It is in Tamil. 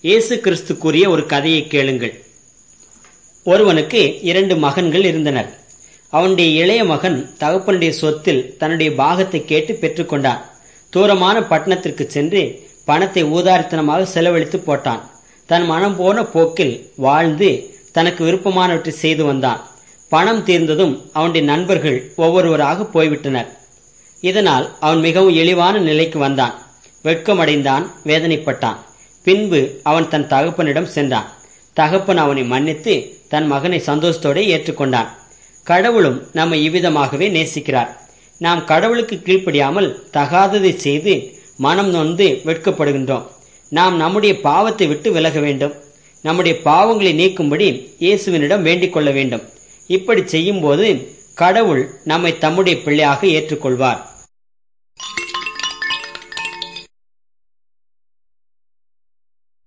இயேசு கிறிஸ்து கூறிய ஒரு கதையை கேளுங்கள் ஒருவனுக்கு இரண்டு மகன்கள் இருந்தனர் அவனுடைய இளைய மகன் தகப்பனுடைய சொத்தில் தன்னுடைய பாகத்தை கேட்டு பெற்றுக்கொண்டான் தூரமான பட்டணத்திற்கு சென்று பணத்தை ஊதாரித்தனமாக செலவழித்து போட்டான் தன் மனம் போன போக்கில் வாழ்ந்து தனக்கு விருப்பமானவற்றை செய்து வந்தான் பணம் தீர்ந்ததும் அவனுடைய நண்பர்கள் ஒவ்வொருவராக போய்விட்டனர் இதனால் அவன் மிகவும் இழிவான நிலைக்கு வந்தான் வெட்கமடைந்தான் வேதனைப்பட்டான் பின்பு அவன் தன் தகப்பனிடம் சென்றான் தகப்பன் அவனை மன்னித்து தன் மகனை சந்தோஷத்தோடு ஏற்றுக்கொண்டான் கடவுளும் நம்மை இவ்விதமாகவே நேசிக்கிறார் நாம் கடவுளுக்கு கீழ்ப்படியாமல் தகாததை செய்து மனம் நொந்து வெட்கப்படுகின்றோம் நாம் நம்முடைய பாவத்தை விட்டு விலக வேண்டும் நம்முடைய பாவங்களை நீக்கும்படி இயேசுவினிடம் வேண்டிக் கொள்ள வேண்டும் இப்படி செய்யும்போது கடவுள் நம்மை தம்முடைய பிள்ளையாக ஏற்றுக்கொள்வார்